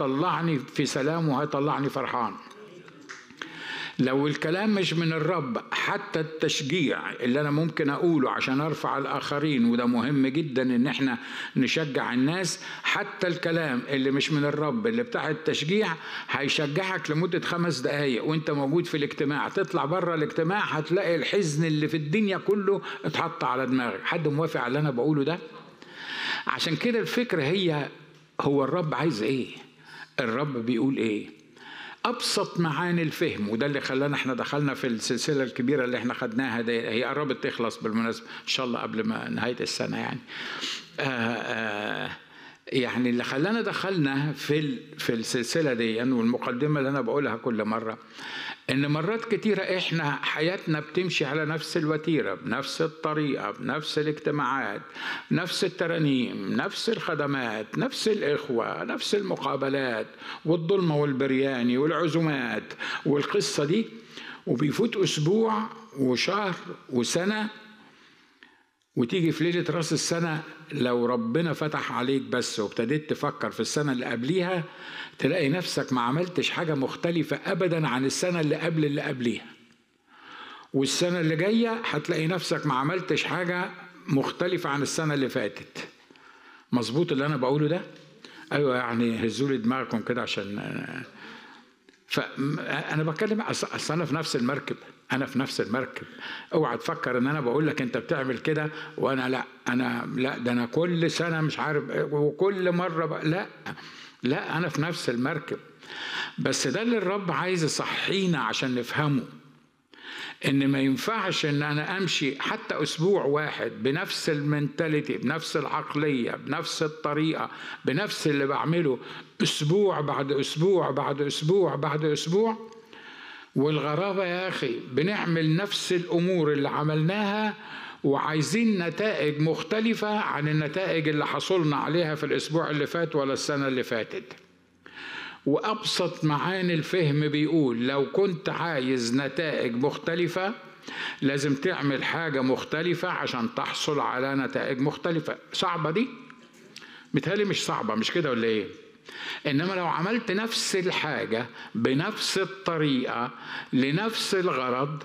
هيطلعني في سلام وهيطلعني فرحان لو الكلام مش من الرب حتى التشجيع اللي انا ممكن اقوله عشان ارفع الاخرين وده مهم جدا ان احنا نشجع الناس حتى الكلام اللي مش من الرب اللي بتاع التشجيع هيشجعك لمدة خمس دقايق وانت موجود في الاجتماع تطلع بره الاجتماع هتلاقي الحزن اللي في الدنيا كله اتحط على دماغك حد موافق على اللي انا بقوله ده عشان كده الفكرة هي هو الرب عايز ايه الرب بيقول ايه ابسط معاني الفهم وده اللي خلانا احنا دخلنا في السلسله الكبيره اللي احنا خدناها دي هي قربت تخلص بالمناسبه ان شاء الله قبل ما نهايه السنه يعني آآ آآ يعني اللي خلانا دخلنا في في السلسله دي والمقدمه اللي انا بقولها كل مره ان مرات كتيره احنا حياتنا بتمشي على نفس الوتيره بنفس الطريقه بنفس الاجتماعات نفس الترانيم نفس الخدمات نفس الاخوه نفس المقابلات والظلمه والبرياني والعزومات والقصه دي وبيفوت اسبوع وشهر وسنه وتيجي في ليله راس السنه لو ربنا فتح عليك بس وابتديت تفكر في السنه اللي قبليها تلاقي نفسك ما عملتش حاجه مختلفه ابدا عن السنه اللي قبل اللي قبليها والسنه اللي جايه هتلاقي نفسك ما عملتش حاجه مختلفه عن السنه اللي فاتت مظبوط اللي انا بقوله ده ايوه يعني هزوا لي دماغكم كده عشان فانا بتكلم اصل انا في نفس المركب انا في نفس المركب اوعى تفكر ان انا بقول لك انت بتعمل كده وانا لا انا لا ده انا كل سنه مش عارف وكل مره بقى لا لا انا في نفس المركب بس ده اللي الرب عايز يصحينا عشان نفهمه ان ما ينفعش ان انا امشي حتى اسبوع واحد بنفس المنتاليتي بنفس العقليه بنفس الطريقه بنفس اللي بعمله اسبوع بعد اسبوع بعد اسبوع بعد اسبوع والغرابه يا اخي بنعمل نفس الامور اللي عملناها وعايزين نتائج مختلفه عن النتائج اللي حصلنا عليها في الاسبوع اللي فات ولا السنه اللي فاتت وابسط معاني الفهم بيقول لو كنت عايز نتائج مختلفه لازم تعمل حاجه مختلفه عشان تحصل على نتائج مختلفه صعبه دي متهيألي مش صعبه مش كده ولا ايه انما لو عملت نفس الحاجه بنفس الطريقه لنفس الغرض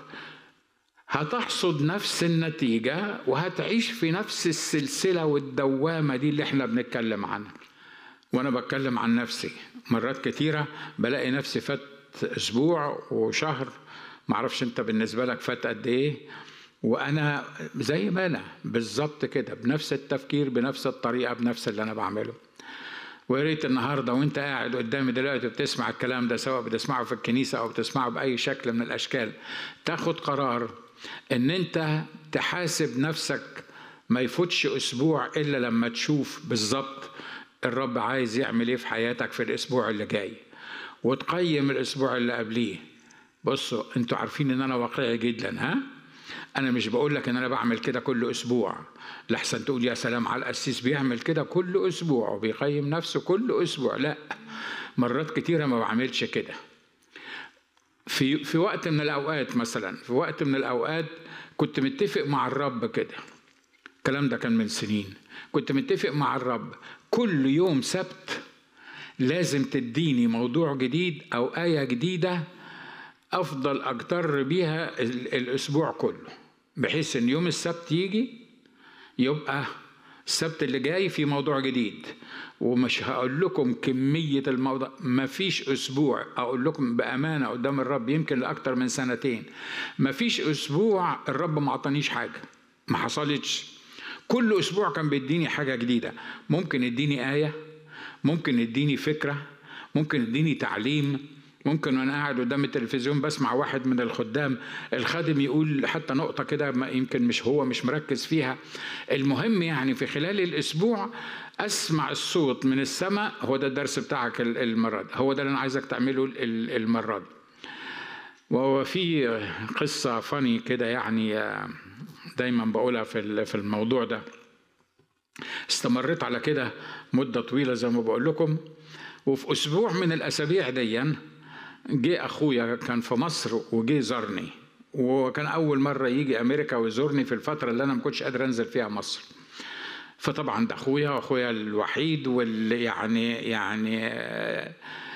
هتحصد نفس النتيجه وهتعيش في نفس السلسله والدوامه دي اللي احنا بنتكلم عنها وانا بتكلم عن نفسي مرات كتيره بلاقي نفسي فات اسبوع وشهر معرفش انت بالنسبه لك فات قد ايه وانا زي ما انا بالظبط كده بنفس التفكير بنفس الطريقه بنفس اللي انا بعمله ويا ريت النهارده وانت قاعد قدامي دلوقتي بتسمع الكلام ده سواء بتسمعه في الكنيسه او بتسمعه باي شكل من الاشكال تاخد قرار ان انت تحاسب نفسك ما يفوتش اسبوع الا لما تشوف بالظبط الرب عايز يعمل ايه في حياتك في الاسبوع اللي جاي وتقيم الاسبوع اللي قبليه بصوا انتوا عارفين ان انا واقعي جدا ها انا مش بقول لك ان انا بعمل كده كل اسبوع لحسن تقول يا سلام على القسيس بيعمل كده كل اسبوع وبيقيم نفسه كل اسبوع لا مرات كتيره ما بعملش كده في في وقت من الاوقات مثلا في وقت من الاوقات كنت متفق مع الرب كده الكلام ده كان من سنين كنت متفق مع الرب كل يوم سبت لازم تديني موضوع جديد او ايه جديده افضل اجتر بيها الاسبوع كله بحيث ان يوم السبت يجي يبقى السبت اللي جاي في موضوع جديد ومش هقول لكم كمية الموضوع ما فيش أسبوع أقول لكم بأمانة قدام الرب يمكن لأكتر من سنتين ما فيش أسبوع الرب ما عطانيش حاجة ما حصلتش كل أسبوع كان بيديني حاجة جديدة ممكن يديني آية ممكن يديني فكرة ممكن يديني تعليم ممكن وانا قاعد قدام التلفزيون بسمع واحد من الخدام الخادم يقول حتى نقطه كده يمكن مش هو مش مركز فيها المهم يعني في خلال الاسبوع اسمع الصوت من السماء هو ده الدرس بتاعك المره دي هو ده اللي انا عايزك تعمله المره دي وهو في قصه فاني كده يعني دايما بقولها في في الموضوع ده استمريت على كده مده طويله زي ما بقول لكم وفي اسبوع من الاسابيع ديا جه اخويا كان في مصر وجه زارني وكان اول مره يجي امريكا ويزورني في الفتره اللي انا ما كنتش قادر انزل فيها مصر فطبعا ده اخويا واخويا الوحيد واللي يعني يعني